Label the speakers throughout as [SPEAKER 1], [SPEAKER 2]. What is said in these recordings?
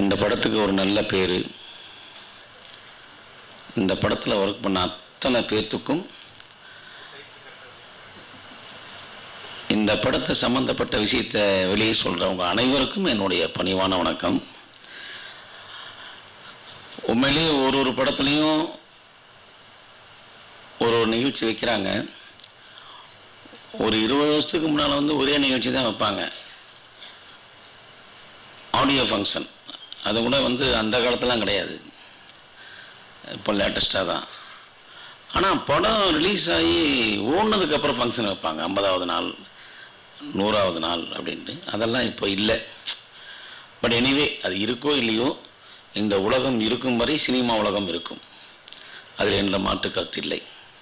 [SPEAKER 1] இந்த படத்துக்கு ஒரு நல்ல பேர் இந்த படத்தில் ஒர்க் பண்ண அத்தனை பேர்த்துக்கும் இந்த படத்தை சம்மந்தப்பட்ட விஷயத்தை வெளியே சொல்கிறவங்க அனைவருக்கும் என்னுடைய பணிவான வணக்கம் உண்மையிலேயே ஒரு ஒரு படத்துலையும் ஒரு ஒரு நிகழ்ச்சி வைக்கிறாங்க ஒரு இருபது வருஷத்துக்கு முன்னால் வந்து ஒரே நிகழ்ச்சி தான் வைப்பாங்க ஆடியோ ஃபங்க்ஷன் அது கூட வந்து அந்த காலத்துலாம் கிடையாது இப்போ லேட்டஸ்ட்டாக தான் ஆனால் படம் ரிலீஸ் ஆகி ஓடுனதுக்கப்புறம் ஃபங்க்ஷன் வைப்பாங்க ஐம்பதாவது நாள் நூறாவது நாள் அப்படின்ட்டு அதெல்லாம் இப்போ இல்லை பட் எனிவே அது இருக்கோ இல்லையோ இந்த உலகம் இருக்கும் வரை சினிமா உலகம் இருக்கும் அதில் எந்த மாற்று கருத்து இல்லை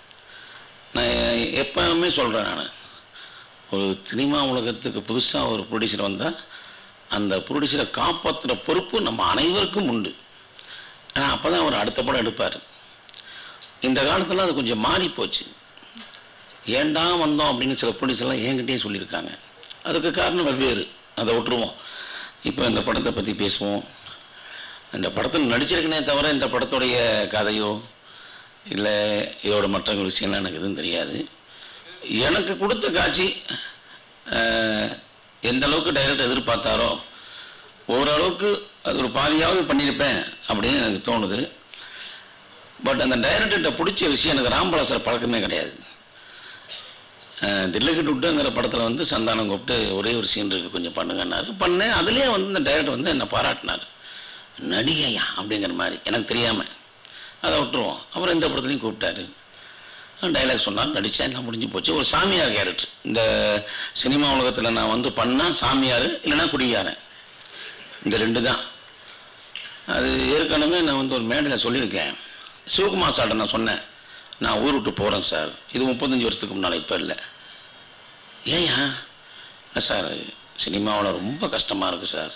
[SPEAKER 1] நான் எப்பவுமே சொல்கிறேன் நான் ஒரு சினிமா உலகத்துக்கு புதுசாக ஒரு ப்ரொடியூசர் வந்தால் அந்த ப்ரொடியூசரை காப்பாற்றுற பொறுப்பு நம்ம அனைவருக்கும் உண்டு ஆனால் அப்போ தான் அவர் அடுத்த படம் எடுப்பார் இந்த காலத்தில் அது கொஞ்சம் மாறி போச்சு ஏன்டா வந்தோம் அப்படின்னு சில ப்ரொடியூசர்லாம் என்கிட்டயே சொல்லியிருக்காங்க அதுக்கு காரணம் வெவ்வேறு அதை விட்டுருவோம் இப்போ இந்த படத்தை பற்றி பேசுவோம் இந்த படத்தில் நடிச்சிருக்கனே தவிர இந்த படத்துடைய கதையோ இல்லை இதோட மற்ற விஷயம்லாம் எனக்கு எதுவும் தெரியாது எனக்கு கொடுத்த காட்சி அஹ், எந்த அளவுக்கு டைரக்டர் எதிர்பார்த்தாரோ ஓரளவுக்கு அது ஒரு பாதியாவது பண்ணியிருப்பேன் அப்படின்னு எனக்கு தோணுது பட் அந்த டைரக்டர்கிட்ட பிடிச்ச விஷயம் எனக்கு ராம்பலாசர் பழக்கமே கிடையாது அஹ், தில்லுக்கு டுட்டுங்கிற படத்தில் வந்து சந்தானம் கூப்பிட்டு ஒரே ஒரு சீன் இருக்குது கொஞ்சம் பண்ணுங்கன்னாரு பண்ணேன் அதுலேயே வந்து இந்த டைரக்டர் வந்து என்னை பாராட்டினார் நடிகையா அப்படிங்கிற மாதிரி எனக்கு தெரியாமல் அதை விட்டுருவோம் அப்புறம் இந்த படத்துலையும் கூப்பிட்டாரு டைலாக் சொன்னார் நடித்தேன் எல்லாம் முடிஞ்சு போச்சு ஒரு சாமியார் கேரக்டர் இந்த சினிமா உலகத்தில் நான் வந்து பண்ணால் சாமியார் இல்லைன்னா குடிகாரன் இந்த ரெண்டு தான் அது ஏற்கனவே நான் வந்து ஒரு மேடையில் சொல்லியிருக்கேன் சிவகுமார் சார்ட்ட நான் சொன்னேன் நான் ஊர் விட்டு போகிறேன் சார் இது முப்பத்தஞ்சு வருஷத்துக்கு முன்னால் இப்போ இல்லை ஏயா இல்லை சார் சினிமாவில் ரொம்ப கஷ்டமாக இருக்குது சார்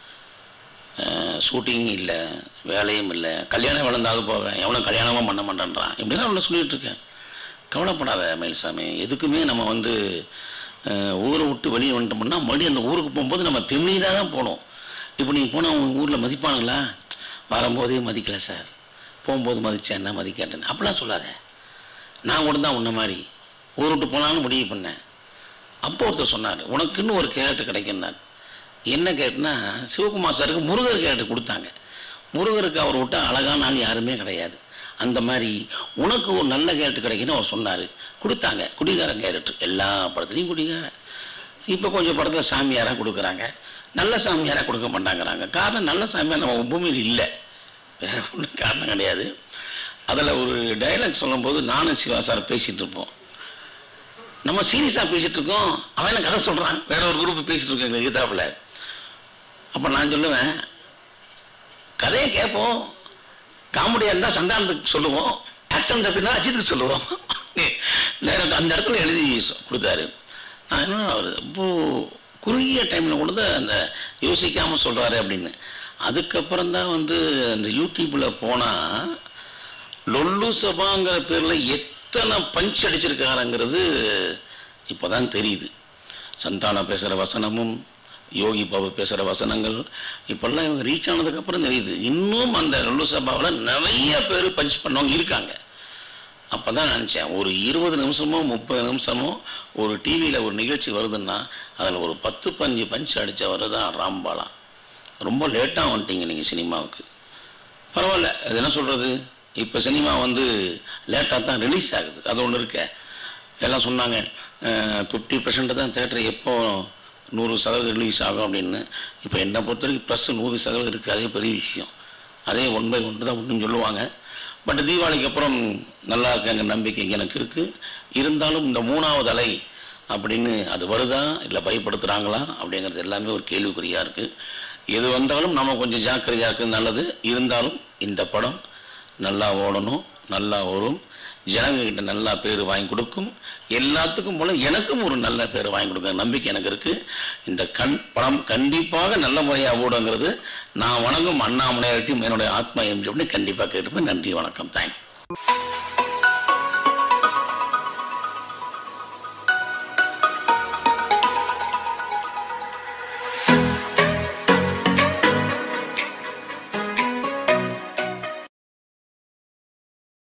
[SPEAKER 1] ஷூட்டிங் இல்லை வேலையும் இல்லை கல்யாணம் வளர்ந்தாவது போவேன் எவனும் கல்யாணமும் பண்ண மாட்டேன்றான் இப்படி தான் அவனை சொல்லிட்டு இருக்கேன் கவலைப்படாத மயில்சாமி எதுக்குமே நம்ம வந்து அஹ், ஊரை விட்டு வெளியே வந்துட்டோம்னா மறுபடியும் அந்த ஊருக்கு போகும்போது நம்ம பெமிலியாக தான் போகணும் இப்போ நீங்கள் போனால் அவங்க ஊரில் மதிப்பானுங்களா வரும்போதே மதிக்கலை சார் போகும்போது மதித்தேன் என்ன மதிக்கட்டேன் அப்படிலாம் சொல்லாத நான் கூட தான் உன்ன மாதிரி ஊர் விட்டு போனான்னு முடிவு பண்ணேன் அப்போ ஒருத்தர் சொன்னார் உனக்குன்னு ஒரு கேரக்டர் கிடைக்குன்னார் என்ன கேட்டுனா சிவகுமார் சாருக்கு முருகர் கேரக்டர் கொடுத்தாங்க முருகருக்கு அவர் விட்ட அழகான ஆள் யாருமே கிடையாது அந்த மாதிரி உனக்கு ஒரு நல்ல கேரக்டர் கிடைக்குன்னு அவர் சொன்னார் கொடுத்தாங்க குடிகாரன் கேரக்டர் எல்லா படத்துலையும் குடிகாரன் இப்போ கொஞ்சம் படத்தில் சாமியாராக கொடுக்குறாங்க நல்ல சாமியாராக கொடுக்க மாட்டாங்கிறாங்க காரணம் நல்ல சாமியார் நம்ம பூமியில் இல்லை வேற ஒன்றும் காரணம் கிடையாது அதில் ஒரு டைலாக் சொல்லும்போது நானும் சிவா சார் பேசிகிட்டு இருப்போம் நம்ம சீரியஸாக பேசிட்டு இருக்கோம் அவன் என்ன கதை சொல்கிறான் வேற ஒரு குரூப் பேசிட்டு இருக்கோம் எங்கள் கீதாப்பில் அப்போ நான் சொல்லுவேன் கதையை கேட்போம் காமெடியாக இருந்தால் சந்தானத்துக்கு சொல்லுவோம் ஆக்ஷன் தப்பினா அஜித்துக்கு சொல்லுவோம் நேரம் அந்த இடத்துல எழுதி சொ- கொடுத்தாரு நான் என்ன அவர் ரொம்ப குறுகிய டைமில் கூட அந்த யோசிக்காமல் சொல்கிறாரு அப்படின்னு அதுக்கப்புறம் தான் வந்து அந்த யூடியூப்பில் போனால் லொல்லு சபாங்கிற பேரில் எத்தனை பஞ்ச் அடிச்சிருக்காருங்கிறது இப்போ தான் தெரியுது சந்தானம் பேசுகிற வசனமும் யோகி பாபு பேசுகிற வசனங்கள் இப்போல்லாம் இவங்க ரீச் ஆனதுக்கப்புறம் தெரியுது இன்னும் அந்த லொல்லு சபாவில் நிறைய பேர் பஞ்ச் பண்ணவங்க இருக்காங்க அப்போ தான் நினச்சேன் ஒரு இருபது நிமிஷமோ முப்பது நிமிஷமோ ஒரு டிவியில் ஒரு நிகழ்ச்சி வருதுன்னா அதில் ஒரு பத்து பஞ்சு பஞ்ச் அடித்தவர் தான் ராம்பாலா ரொம்ப லேட்டாக வந்துட்டீங்க நீங்கள் சினிமாவுக்கு பரவாயில்ல அது என்ன சொல்கிறது இப்போ சினிமா வந்து லேட்டாக தான் ரிலீஸ் ஆகுது அது ஒன்று இருக்க எல்லாம் சொன்னாங்க ஃபிஃப்டி பர்சன்ட் தான் தேட்டர் எப்போ நூறு சதவீதம் ரிலீஸ் ஆகும் அப்படின்னு இப்போ என்னை பொறுத்த வரைக்கும் ப்ளஸ் நூறு சதவீதம் இருக்குது அதே பெரிய விஷயம் அதே ஒன் பை ஒன்று தான் ஒன்றும் சொல்லுவாங்க பட் தீபாவளிக்கு அப்புறம் நல்லா இருக்காங்க நம்பிக்கை எனக்கு இருக்குது இருந்தாலும் இந்த மூணாவது அலை அப்படின்னு அது வருதா இல்லை பயப்படுத்துகிறாங்களா அப்படிங்கிறது எல்லாமே ஒரு கேள்விக்குறியாக இருக்குது எது வந்தாலும் நம்ம கொஞ்சம் ஜாக்கிரதையாக இருக்குது நல்லது இருந்தாலும் இந்த படம் நல்லா ஓடணும் நல்லா வரும் ஜனங்க கிட்ட நல்லா பேர் வாங்கி கொடுக்கும் எல்லாத்துக்கும் போல எனக்கும் ஒரு நல்ல பேர் வாங்கி கொடுக்க நம்பிக்கை எனக்கு இருக்கு இந்த கண் படம் கண்டிப்பாக நல்ல முறையாக ஓடுங்கிறது நான் வணங்கும் அண்ணாமலையார்ட்டையும் என்னுடைய ஆத்மா எம்ஜி அப்படின்னு கண்டிப்பாக கேட்டுப்பேன் நன்றி வணக்கம் தேங்க்ஸ்